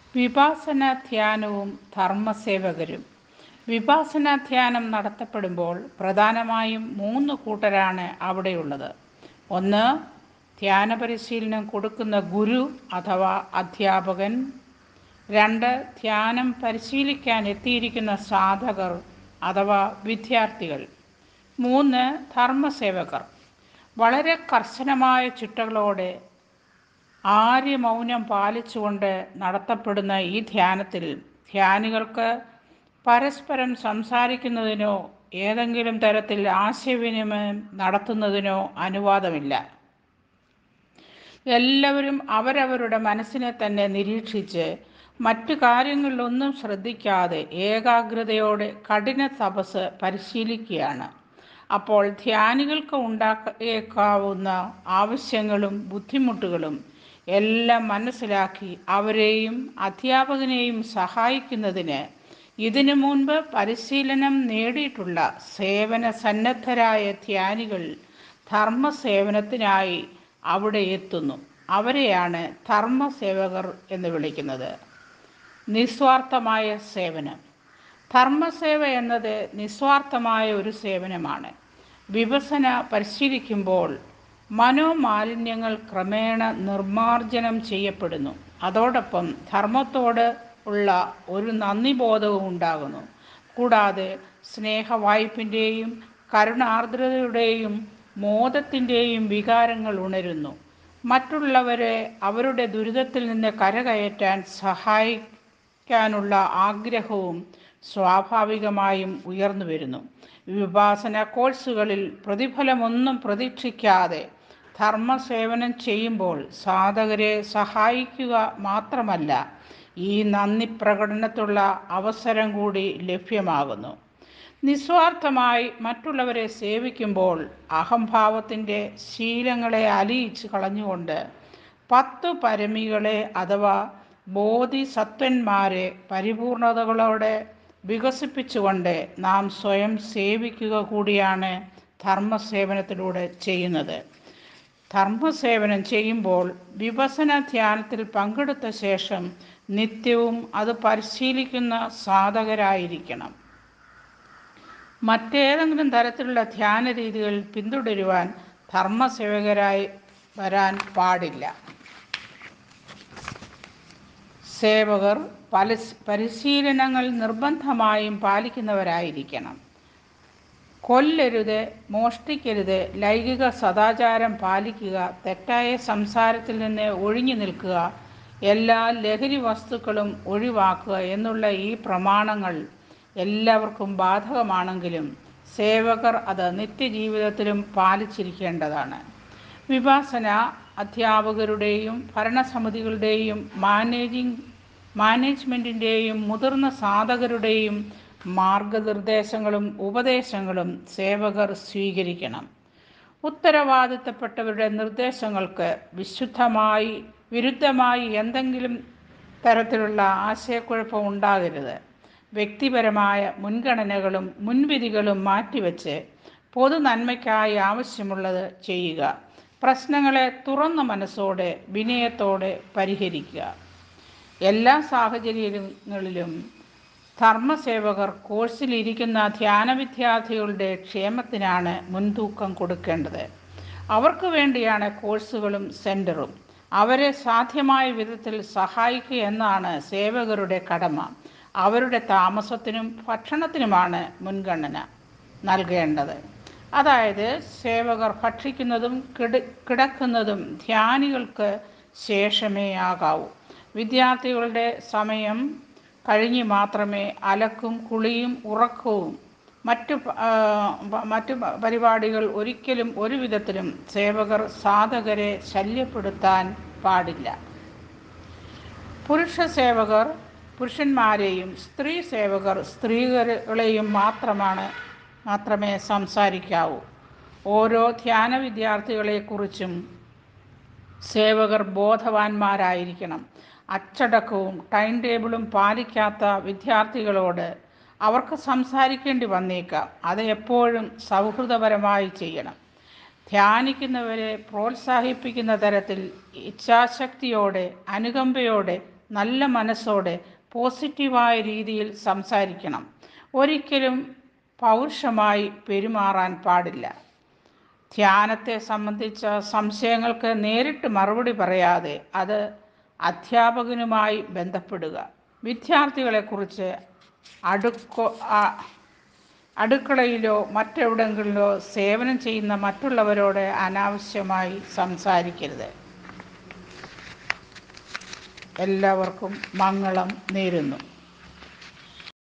വിപാസന ധ്യാനവും ധർമ്മസേവകരും വിപാസന ധ്യാനം നടത്തപ്പെടുമ്പോൾ പ്രധാനമായും മൂന്ന് കൂട്ടരാണ് അവിടെയുള്ളത് ഒന്ന് ധ്യാന പരിശീലനം കൊടുക്കുന്ന ഗുരു അഥവാ അധ്യാപകൻ രണ്ട് ധ്യാനം പരിശീലിക്കാൻ എത്തിയിരിക്കുന്ന സാധകർ അഥവാ വിദ്യാർത്ഥികൾ മൂന്ന് ധർമ്മസേവകർ വളരെ കർശനമായ ചിട്ടകളോടെ ആര്യമൗനം പാലിച്ചുകൊണ്ട് നടത്തപ്പെടുന്ന ഈ ധ്യാനത്തിൽ ധ്യാനികൾക്ക് പരസ്പരം സംസാരിക്കുന്നതിനോ ഏതെങ്കിലും തരത്തിൽ ആശയവിനിമയം നടത്തുന്നതിനോ അനുവാദമില്ല എല്ലാവരും അവരവരുടെ മനസ്സിനെ തന്നെ നിരീക്ഷിച്ച് മറ്റു കാര്യങ്ങളിലൊന്നും ശ്രദ്ധിക്കാതെ ഏകാഗ്രതയോടെ കഠിന തപസ് പരിശീലിക്കുകയാണ് അപ്പോൾ ധ്യാനികൾക്ക് ഉണ്ടായേക്കാവുന്ന ആവശ്യങ്ങളും ബുദ്ധിമുട്ടുകളും എല്ലാം മനസ്സിലാക്കി അവരെയും അധ്യാപകനെയും സഹായിക്കുന്നതിന് ഇതിനു മുൻപ് പരിശീലനം നേടിയിട്ടുള്ള സേവന സന്നദ്ധരായ ധ്യാനികൾ ധർമ്മസേവനത്തിനായി അവിടെ എത്തുന്നു അവരെയാണ് ധർമ്മസേവകർ എന്ന് വിളിക്കുന്നത് നിസ്വാർത്ഥമായ സേവനം ധർമ്മസേവ എന്നത് നിസ്വാർത്ഥമായ ഒരു സേവനമാണ് വിഭസന പരിശീലിക്കുമ്പോൾ മനോമാലിന്യങ്ങൾ ക്രമേണ നിർമാർജനം ചെയ്യപ്പെടുന്നു അതോടൊപ്പം ധർമ്മത്തോട് ഉള്ള ഒരു നന്ദിബോധവും ഉണ്ടാകുന്നു കൂടാതെ സ്നേഹവായ്പിൻ്റെയും കരുണാർദ്രതയുടെയും മോദത്തിൻ്റെയും വികാരങ്ങൾ ഉണരുന്നു മറ്റുള്ളവരെ അവരുടെ ദുരിതത്തിൽ നിന്ന് കരകയറ്റാൻ സഹായിക്കാനുള്ള ആഗ്രഹവും സ്വാഭാവികമായും ഉയർന്നു വരുന്നു വിഭാസന കോഴ്സുകളിൽ പ്രതിഫലമൊന്നും പ്രതീക്ഷിക്കാതെ ധർമ്മസേവനം ചെയ്യുമ്പോൾ സാധകരെ സഹായിക്കുക മാത്രമല്ല ഈ നന്ദി പ്രകടനത്തുള്ള അവസരം കൂടി ലഭ്യമാകുന്നു നിസ്വാർത്ഥമായി മറ്റുള്ളവരെ സേവിക്കുമ്പോൾ അഹംഭാവത്തിൻ്റെ ശീലങ്ങളെ അലിയിച്ച് കളഞ്ഞുകൊണ്ട് പത്ത് പരമികളെ അഥവാ ബോധിസത്വന്മാരെ പരിപൂർണതകളോടെ വികസിപ്പിച്ചുകൊണ്ട് നാം സ്വയം സേവിക്കുക കൂടിയാണ് ധർമ്മസേവനത്തിലൂടെ ചെയ്യുന്നത് ധർമ്മസേവനം ചെയ്യുമ്പോൾ വിഭസന ധ്യാനത്തിൽ പങ്കെടുത്ത ശേഷം നിത്യവും അത് പരിശീലിക്കുന്ന സാധകരായിരിക്കണം മറ്റേതെങ്കിലും തരത്തിലുള്ള ധ്യാന രീതികൾ പിന്തുടരുവാൻ ധർമ്മസേവകരായി വരാൻ പാടില്ല സേവകർ പല പരിശീലനങ്ങൾ നിർബന്ധമായും പാലിക്കുന്നവരായിരിക്കണം കൊല്ലരുത് മോഷ്ടിക്കരുത് ലൈംഗിക സദാചാരം പാലിക്കുക തെറ്റായ സംസാരത്തിൽ നിന്ന് ഒഴിഞ്ഞു നിൽക്കുക എല്ലാ ലഹരി വസ്തുക്കളും ഒഴിവാക്കുക എന്നുള്ള ഈ പ്രമാണങ്ങൾ എല്ലാവർക്കും ബാധകമാണെങ്കിലും സേവകർ അത് നിത്യജീവിതത്തിലും പാലിച്ചിരിക്കേണ്ടതാണ് വിഭാസന അധ്യാപകരുടെയും ഭരണസമിതികളുടെയും മാനേജിംഗ് മാനേജ്മെൻറ്റിൻ്റെയും മുതിർന്ന സാധകരുടെയും മാർഗനിർദ്ദേശങ്ങളും ഉപദേശങ്ങളും സേവകർ സ്വീകരിക്കണം ഉത്തരവാദിത്തപ്പെട്ടവരുടെ നിർദ്ദേശങ്ങൾക്ക് വിശുദ്ധമായി വിരുദ്ധമായി എന്തെങ്കിലും തരത്തിലുള്ള ആശയക്കുഴപ്പം ഉണ്ടാകരുത് വ്യക്തിപരമായ മുൻഗണനകളും മുൻവിധികളും മാറ്റിവെച്ച് പൊതു നന്മയ്ക്കായി ആവശ്യമുള്ളത് ചെയ്യുക പ്രശ്നങ്ങളെ തുറന്ന മനസ്സോടെ വിനയത്തോടെ പരിഹരിക്കുക എല്ലാ സാഹചര്യങ്ങളിലും ധർമ്മസേവകർ കോഴ്സിലിരിക്കുന്ന ധ്യാന വിദ്യാർത്ഥികളുടെ ക്ഷേമത്തിനാണ് മുൻതൂക്കം കൊടുക്കേണ്ടത് അവർക്ക് വേണ്ടിയാണ് കോഴ്സുകളും സെൻറ്ററും അവരെ സാധ്യമായ വിധത്തിൽ സഹായിക്കുക എന്നാണ് സേവകരുടെ കടമ അവരുടെ താമസത്തിനും ഭക്ഷണത്തിനുമാണ് മുൻഗണന നൽകേണ്ടത് അതായത് സേവകർ ഭക്ഷിക്കുന്നതും കിട കിടക്കുന്നതും ധ്യാനികൾക്ക് ശേഷമേ ആകാവൂ വിദ്യാർത്ഥികളുടെ സമയം കഴിഞ്ഞ് മാത്രമേ അലക്കും കുളിയും ഉറക്കവും മറ്റു മറ്റു പരിപാടികൾ ഒരിക്കലും ഒരു വിധത്തിലും സേവകർ സാധകരെ ശല്യപ്പെടുത്താൻ പാടില്ല പുരുഷ സേവകർ പുരുഷന്മാരെയും സ്ത്രീ സേവകർ സ്ത്രീകളെയും മാത്രമാണ് മാത്രമേ സംസാരിക്കാവൂ ഓരോ ധ്യാന വിദ്യാർത്ഥികളെക്കുറിച്ചും സേവകർ ബോധവാന്മാരായിരിക്കണം അച്ചടക്കവും ടൈം ടേബിളും പാലിക്കാത്ത വിദ്യാർത്ഥികളോട് അവർക്ക് സംസാരിക്കേണ്ടി വന്നേക്കാം അത് എപ്പോഴും സൗഹൃദപരമായി ചെയ്യണം ധ്യാനിക്കുന്നവരെ പ്രോത്സാഹിപ്പിക്കുന്ന തരത്തിൽ ഇച്ഛാശക്തിയോടെ അനുകമ്പയോടെ നല്ല മനസ്സോടെ പോസിറ്റീവായ രീതിയിൽ സംസാരിക്കണം ഒരിക്കലും പൗരുഷമായി പെരുമാറാൻ പാടില്ല ധ്യാനത്തെ സംബന്ധിച്ച സംശയങ്ങൾക്ക് നേരിട്ട് മറുപടി പറയാതെ അത് അധ്യാപകനുമായി ബന്ധപ്പെടുക വിദ്യാർത്ഥികളെക്കുറിച്ച് അടുക്കോ ആ- അടുക്കളയിലോ മറ്റെവിടെങ്കിലോ സേവനം ചെയ്യുന്ന മറ്റുള്ളവരോട് അനാവശ്യമായി സംസാരിക്കരുത് എല്ലാവർക്കും മംഗളം നേരുന്നു